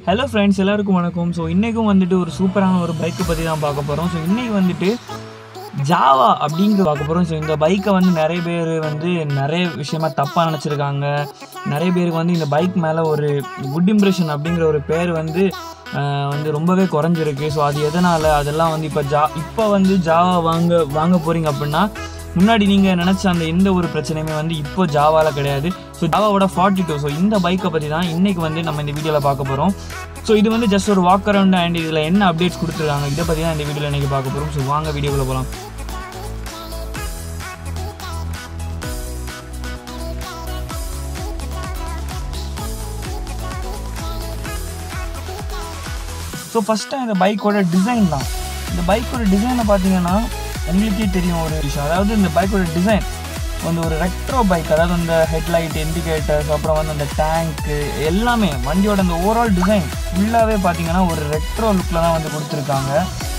hello friends எல்லாருக்கும் வணக்கம் so இன்றைக்கும் வந்துட்டு ஒரு சூப்பரான ஒரு பைக்கை பற்றி தான் பார்க்க போகிறோம் ஸோ இன்றைக்கி வந்துட்டு ஜாவா அப்படிங்கிற பார்க்க போகிறோம் ஸோ இந்த பைக்கை வந்து நிறைய பேர் வந்து நிறைய விஷயமா தப்பாக நினச்சிருக்காங்க நிறைய பேருக்கு வந்து இந்த பைக் மேலே ஒரு குட் இம்ப்ரெஷன் அப்படிங்கிற ஒரு பேர் வந்து ஆஹ், வந்து ரொம்பவே குறைஞ்சிருக்கு ஸோ அது எதனால் அதெல்லாம் வந்து இப்போ ஜா இப்போ வந்து ஜாவா வாங்க வாங்க போகிறீங்க அப்படின்னா முன்னாடி நீங்கள் நினச்ச அந்த எந்த ஒரு பிரச்சனையுமே வந்து இப்போ ஜாவால கிடையாது ஸோ ஜாவாவோட ஃபார்ட்டி டூ ஸோ இந்த பைக்கை பற்றி தான் இன்றைக்கி வந்து நம்ம இந்த வீடியோவில் பார்க்க போகிறோம் ஸோ இது வந்து ஜஸ்ட் ஒரு வாக் அரவுண்ட் அண்ட் இதில் என்ன அப்டேட்ஸ் கொடுத்துருக்காங்க இதை பற்றி தான் இந்த வீடியோவில் இன்றைக்கி பார்க்க போகிறோம் ஸோ வாங்க வீடியோக்குள்ள போகலாம் ஸோ ஃபஸ்ட்டு இந்த பைக்கோட டிசைன் தான் இந்த பைக்கோட டிசைனை பார்த்தீங்கன்னா உங்களுக்கே தெரியும் ஒரு விஷயம் அதாவது இந்த பைக்கோட டிசைன் வந்து ஒரு ரெட்ரோ பைக் அதாவது அந்த ஹெட்லைட் இண்டிகேட்டர்ஸ் அப்புறம் வந்து அந்த டேங்க்கு எல்லாமே வண்டியோட அந்த ஓவரால் டிசைன் ஃபுல்லாகவே பார்த்தீங்கன்னா ஒரு ரெட்ரோ லுக்கில் தான் வந்து கொடுத்துருக்காங்க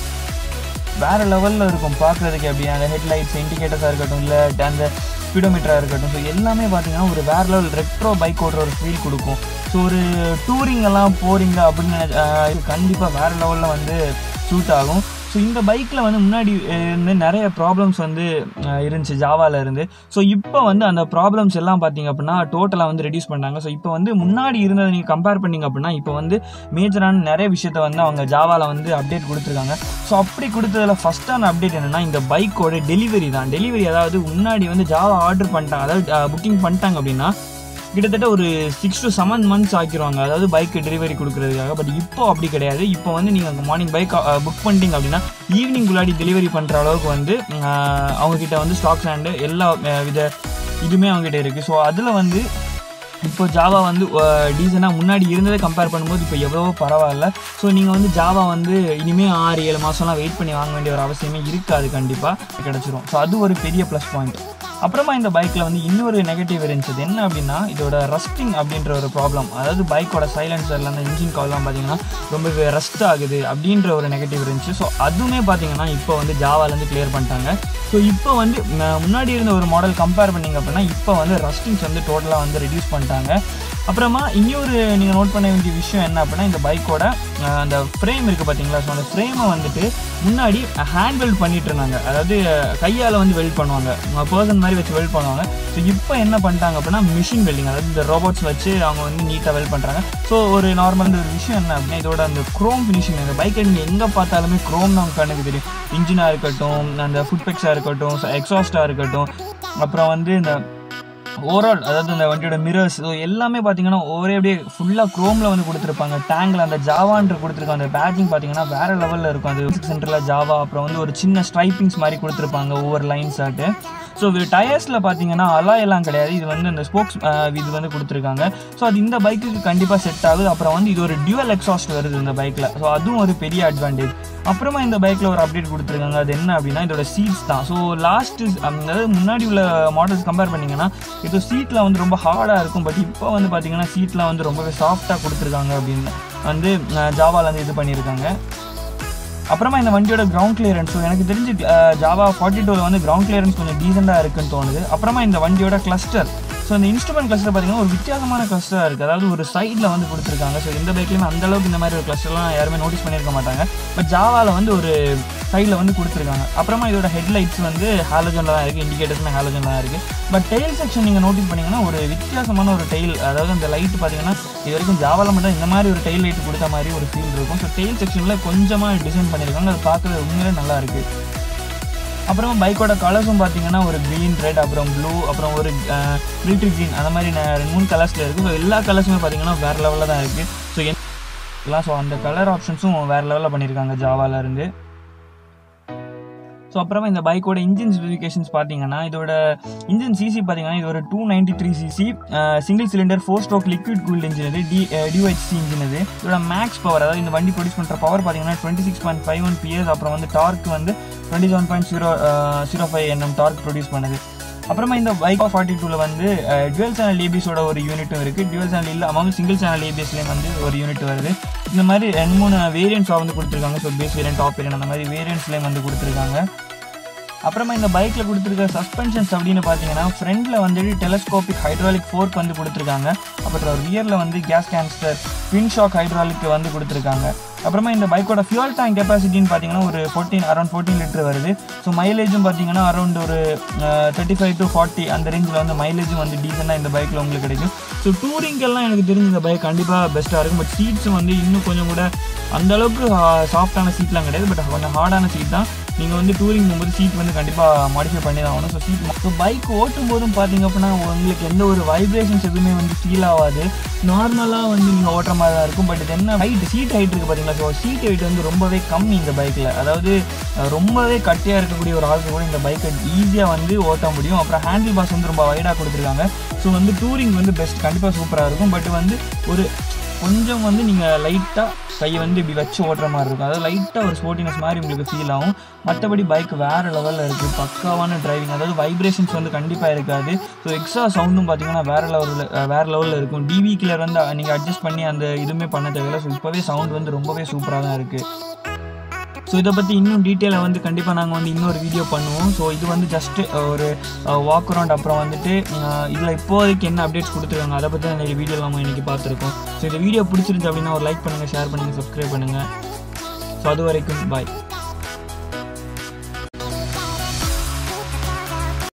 வேறு லெவலில் இருக்கும் பார்க்குறதுக்கு எப்படி அந்த ஹெட்லைட்ஸ் இண்டிகேட்டர்ஸாக இருக்கட்டும் இல்லை அந்த ஸ்பீடோமீட்டராக இருக்கட்டும் ஸோ எல்லாமே பார்த்தீங்கன்னா ஒரு வேறு லெவல் ரெட்ரோ பைக் ஓட்டுற ஒரு ஃபீல் கொடுக்கும் ஸோ ஒரு டூரிங் எல்லாம் போகிறீங்க அப்படின்னு நினைச்ச- ஆஹ் இது கண்டிப்பாக வேறு லெவலில் வந்து சூட் ஆகும் ஸோ இந்த பைக்கில் வந்து முன்னாடி அஹ், இருந்து நிறைய ப்ராப்ளம்ஸ் வந்து அஹ், இருந்துச்சு ஜாவால இருந்து ஸோ இப்போ வந்து அந்த ப்ராப்ளம்ஸ் எல்லாம் பார்த்தீங்க அப்படின்னா டோட்டலாக வந்து ரெடியூஸ் பண்ணாங்க ஸோ இப்போ வந்து முன்னாடி இருந்ததை நீங்கள் கம்பேர் பண்ணீங்க அப்படின்னா இப்போ வந்து மேஜரான நிறைய விஷயத்த வந்து அவங்க ஜாவால வந்து அப்டேட் கொடுத்துருக்காங்க ஸோ அப்படி கொடுத்ததுல ஃபஸ்ட்டான அப்டேட் என்னன்னா இந்த பைக்கோட டெலிவரி தான் டெலிவரி அதாவது முன்னாடி வந்து ஜாவா ஆர்டர் பண்ணிட்டாங்க அதாவது புக்கிங் பண்ணிட்டாங்க அப்படின்னா கிட்டத்தட்ட ஒரு சிக்ஸ் டு செவன் மந்த்ஸ் ஆக்கிடுவாங்க அதாவது பைக் டெலிவரி கொடுக்கறதுக்காக பட் இப்போ அப்படி கிடையாது இப்போ வந்து நீங்கள் மார்னிங் பைக் புக் பண்ணிட்டீங்க அப்படின்னா ஈவினிங் குள்ளாடி டெலிவரி பண்ணுற அளவுக்கு வந்து அஹ், அவங்கக்கிட்ட வந்து ஸ்டாக்ஸ் அண்டு எல்லா அஹ், வித இதுவுமே அவங்ககிட்ட இருக்குது ஸோ அதில் வந்து இப்போ ஜாவா வந்து டீசனாக முன்னாடி இருந்ததை கம்பேர் பண்ணும்போது இப்போ எவ்வளவோ பரவாயில்ல ஸோ நீங்கள் வந்து ஜாவா வந்து இனிமேல் ஆறு ஏழு மாதம்லாம் வெயிட் பண்ணி வாங்க வேண்டிய ஒரு அவசியமே இருக்காது கண்டிப்பாக கிடச்சிரும் ஸோ அது ஒரு பெரிய ப்ளஸ் பாயிண்ட் அப்புறமா இந்த பைக்கில் வந்து இன்னொரு நெகட்டிவ் இருந்துச்சு அது என்ன அப்படின்னா இதோட ரஸ்டிங் அப்படின்ற ஒரு ப்ராப்ளம் அதாவது பைக்கோட சைலன்சரில் அந்த இன்ஜின் கால்லாம் பார்த்தீங்கன்னா ரொம்பவே ரஸ்ட் ஆகுது அப்படின்ற ஒரு நெகட்டிவ் இருந்துச்சு ஸோ அதுவுமே பார்த்தீங்கன்னா இப்போ வந்து ஜாவாலேருந்து கிளியர் பண்ணிட்டாங்க ஸோ இப்போ வந்து ம- முன்னாடி இருந்த ஒரு மாடல் கம்பேர் பண்ணீங்க அப்படின்னா இப்போ வந்து ரஸ்டிங்ஸ் வந்து டோட்டலாக வந்து ரெடியூஸ் பண்ணிட்டாங்க அப்புறமா இன்னொரு நீங்கள் நோட் பண்ண வேண்டிய விஷயம் என்ன அப்படின்னா இந்த பைக்கோட அந்த ஃப்ரேம் இருக்குது பார்த்தீங்களா ஸோ அந்த ஃப்ரேமை வந்துட்டு முன்னாடி ஹேண்ட் வெல்ட் பண்ணிட்டு இருந்தாங்க அதாவது கையால் வந்து வெல்ட் பண்ணுவாங்க பர்சன் மாதிரி வச்சு வெல்ட் பண்ணுவாங்க ஸோ இப்போ என்ன பண்ணிட்டாங்க அப்படின்னா மிஷின் வெல்டிங் அதாவது இந்த ரோபோட்ஸ் வச்சு அவங்க வந்து நீட்டாக வெல்ட் பண்ணுறாங்க ஸோ ஒரு நார்மல் ஒரு விஷயம் என்ன அப்படின்னா இதோட அந்த க்ரோம் ஃபினிஷிங் இந்த பைக்கை நீங்கள் எங்கே பார்த்தாலுமே க்ரோம் தான் கண்ணுக்கு தெரியும் இன்ஜினாக இருக்கட்டும் அந்த ஃபுட் பெக்ஸாக இருக்கட்டும் எக்ஸாஸ்டாக இருக்கட்டும் அப்புறம் வந்து இந்த ஓவரால் அதாவது இந்த வண்டியோட மிரர்ஸ் எல்லாமே பார்த்தீங்கன்னா ஒரே அப்படியே ஃபுல்லாக க்ரோமில் வந்து கொடுத்துருப்பாங்க டேங்கில் அந்த ஜாவான்ற கொடுத்துருக்காங்க அந்த பேக்கிங் பார்த்தீங்கன்னா வேற லெவலில் இருக்கும் அது சென்டரில் ஜாவா அப்புறம் வந்து ஒரு சின்ன ஸ்ட்ரைப்பிங்ஸ் மாதிரி கொடுத்துருப்பாங்க ஒவ்வொரு லைன்ஸ் ஆட்டு ஸோ இது டயர்ஸில் பார்த்தீங்கன்னா அலாய் எல்லாம் கிடையாது இது வந்து இந்த ஸ்போக்ஸ் இது வந்து கொடுத்துருக்காங்க ஸோ அது இந்த பைக்குக்கு கண்டிப்பாக செட் ஆகுது அப்புறம் வந்து இது ஒரு டியூவல் எக்ஸாஸ்ட் வருது இந்த பைக்கில் ஸோ அதுவும் ஒரு பெரிய அட்வான்டேஜ் அப்புறமா இந்த பைக்கில் ஒரு அப்டேட் கொடுத்துருக்காங்க அது என்ன அப்படின்னா இதோட சீட்ஸ் தான் ஸோ லாஸ்ட் அதாவது முன்னாடி உள்ள மாடல்ஸ் கம்பேர் பண்ணிங்கன்னா இது சீட்டில் வந்து ரொம்ப ஹார்டாக இருக்கும் பட் இப்போ வந்து பார்த்தீங்கன்னா சீட்லாம் வந்து ரொம்பவே சாஃப்டாக கொடுத்துருக்காங்க அப்படின்னு வந்து ஜாவால வந்து இது பண்ணியிருக்காங்க அப்புறமா இந்த வண்டியோட கிரவுண்ட் கிளியரன்ஸ் ஸோ எனக்கு தெரிஞ்சு ஜாவா ஃபார்ட்டி டூவில் வந்து கிரவுண்ட் கிளியரன்ஸ் கொஞ்சம் டீசெண்டாக இருக்குன்னு தோணுது அப்புறமா இந்த வண்டியோட கிளஸ்டர் ஸோ இந்த இன்ஸ்ட்ருமெண்ட் கிளஸ்டர் பார்த்தீங்கன்னா ஒரு வித்தியாசமான கிளஸ்டராக இருக்குது அதாவது ஒரு சைடில் வந்து கொடுத்துருக்காங்க ஸோ இந்த பைக்லையுமே அந்த அளவுக்கு இந்த மாதிரி ஒரு கிளஸ்டர்லாம் யாருமே நோட்டீஸ் பண்ணியிருக்க மாட்டாங்க பட் ஜாவாவில் வந்து ஒரு சைடில் வந்து கொடுத்துருக்காங்க அப்புறமா இதோட ஹெட்லைட்ஸ் வந்து ஹாலஜனில் தான் இருக்குது இண்டிகேட்டர்ஸுமே ஹாலஜனில் தான் இருக்குது பட் டெயில் செக்ஷன் நீங்கள் நோட்டீஸ் பண்ணீங்கன்னா ஒரு வித்தியாசமான ஒரு டெயில் அதாவது அந்த லைட் பார்த்தீங்கன்னா இது வரைக்கும் ஜாவால மட்டும் இந்த மாதிரி ஒரு டெயில் லைட் கொடுத்த மாதிரி ஒரு ஃபீல் இருக்கும் ஸோ டெயில் செக்ஷனில் கொஞ்சமாக டிசைன் பண்ணியிருக்காங்க அது பார்க்குறது உண்மையிலே நல்லா இருக்குது அப்புறமா பைக்கோட கலர்ஸும் பார்த்தீங்கன்னா ஒரு க்ரீன் ரெட் அப்புறம் ப்ளூ அப்புறம் ஒரு மிலிட்ரி க்ரீன் அந்த மாதிரி ந- ரெண்டு மூணு கலர்ஸில் இருக்குது ஸோ எல்லா கலர்ஸுமே பார்த்தீங்கன்னா வேறு லெவலில் தான் இருக்குது ஸோ எல்லாம் ஸோ அந்த கலர் ஆப்ஷன்ஸும் வேறு லெவலில் பண்ணியிருக்காங்க ஜாவால இருந்து ஸோ அப்புறமா இந்த பைக்கோட இன்ஜின் ஸ்பெசிஃபிகேஷன்ஸ் பார்த்தீங்கன்னா இதோட இன்ஜின் சிசி பார்த்தீங்கன்னா இது ஒரு two ninety three CC single cylinder four stroke liquid cooled engine இது டி டிஒஹெச்சி இன்ஜின் இது இதோட மேக்ஸ் பவர் அதாவது இந்த வண்டி ப்ரொடியூஸ் பண்ணுற பவர் பார்த்தீங்கன்னா twenty six point five one PS அப்புறம் வந்து டார்க் வந்து twenty seven point zero zero five NM torque produce பண்ணுது அப்புறமா இந்த பைக் ஃபார்ட்டி டூவில் வந்து டுவெல் சேனல் ஏபிஎஸோட ஒரு யூனிட்டும் இருக்குது டுவெல் சேனல் இல்லாமல் சிங்கிள் சேனல் ஏபிஎஸ்லேயும் வந்து ஒரு யூனிட் வருது இந்த மாதிரி ரெண்டு மூணு வேரியன்ட்ஸாக வந்து கொடுத்துருக்காங்க so base variant top variant அந்த மாதிரி வேரியன்ட்ஸ்லேயும் வந்து கொடுத்துருக்காங்க அப்புறமா இந்த பைக்கில் கொடுத்துருக்க சஸ்பென்ஷன்ஸ் அப்படின்னு பார்த்தீங்கன்னா ஃப்ரண்டில் வந்துட்டு டெலஸ்கோபிக் ஹைட்ராலிக் ஃபோர்க் வந்து கொடுத்துருக்காங்க அப்புறம் ரியரில் வந்து கேஸ் கேன்ஸ்டர் பின் ஷாக் ஹைட்ராலிக் வந்து கொடுத்துருக்காங்க அப்புறமா இந்த பைக்கோட ஃபியூல் டேங்க் கெப்பாசிட்டின்னு பார்த்தீங்கன்னா ஒரு ஃபோர்டீன் அரௌண்ட் ஃபோர்டீன் லிட்டர் வருது ஸோ மைலேஜும் பார்த்தீங்கன்னா அரௌண்ட் ஒரு தேர்ட்டி ஃபைவ் டு ஃபார்ட்டி அந்த ரேஞ்சில் வந்து மைலேஜும் வந்து டீசெண்டாக இந்த பைக்கில் உங்களுக்கு கிடைக்கும் ஸோ டூரிங்கெல்லாம் எனக்கு தெரிஞ்ச இந்த பைக் கண்டிப்பாக பெஸ்ட்டாக இருக்கும் பட் சீட்ஸ் வந்து இன்னும் கொஞ்சம் கூட அந்த அளவுக்கு சாஃப்டான சீட்லாம் கிடையாது பட் கொஞ்சம் ஹார்டான சீட் தான் நீங்கள் வந்து டூரிங் போகும்போது சீட் வந்து கண்டிப்பாக மாடிஃபை பண்ணி தான் ஆகணும் ஸோ சீட் ஸோ பைக் ஓட்டும் போதும் பார்த்தீங்க அப்படின்னா உங்களுக்கு எந்த ஒரு வைப்ரேஷன்ஸ் எதுவுமே வந்து ஃபீல் ஆகாது நார்மலாக வந்து நீங்கள் ஓட்டுற மாதிரி தான் இருக்கும் பட் இது என்ன ஹைட் சீட் ஹைட் இருக்குது பார்த்தீங்களா ஸோ சீட் ஹைட் வந்து ரொம்பவே கம்மி இந்த பைக்கில் அதாவது அஹ், ரொம்பவே கட்டியாக இருக்கக்கூடிய ஒரு ஆளுக்கு கூட இந்த பைக்கை ஈஸியாக வந்து ஓட்ட முடியும் அப்புறம் ஹேண்டில் பாஸ் வந்து ரொம்ப வைடாக கொடுத்துருக்காங்க ஸோ வந்து டூரிங் வந்து பெஸ்ட் கண்டிப்பாக சூப்பராக இருக்கும் பட் வந்து ஒரு கொஞ்சம் வந்து நீங்கள் லைட்டாக கையை வந்து இப்படி வச்சு ஓட்டுற மாதிரி இருக்கும் அதாவது லைட்டாக ஒரு ஸ்போர்ட்டினஸ் மாதிரி உங்களுக்கு ஃபீல் ஆகும் மற்றபடி பைக் வேறு லெவலில் இருக்குது பக்காவான டிரைவிங் அதாவது வைப்ரேஷன்ஸ் வந்து கண்டிப்பாக இருக்காது ஸோ எக்ஸ்ட்ரா சவுண்டும் பார்த்தீங்கன்னா வேறு லெவலில் வேறு லெவலில் இருக்கும் டிவி கிளர் வந்து நீங்கள் அட்ஜஸ்ட் பண்ணி அந்த இதுவுமே பண்ண தேவையில்ல ஸோ இப்போவே சவுண்ட் வந்து ரொம்பவே சூப்பராக தான் இருக்குது ஸோ இதை பற்றி இன்னும் டீட்டெயிலாக வந்து கண்டிப்பாக நாங்கள் வந்து இன்னொரு வீடியோ பண்ணுவோம் ஸோ இது வந்து ஜஸ்ட்டு ஒரு வாக் அரவுண்ட் அப்புறம் வந்துட்டு இதில் இப்போதைக்கு என்ன அப்டேட்ஸ் கொடுத்துருக்காங்க அதை பற்றி நிறைய வீடியோ நம்ம இன்றைக்கி பார்த்துருக்கோம் ஸோ இந்த வீடியோ பிடிச்சிருந்துச்சு அப்படின்னா ஒரு லைக் பண்ணுங்கள் ஷேர் பண்ணுங்கள் சப்ஸ்கிரைப் பண்ணுங்கள் ஸோ அது வரைக்கும் பாய்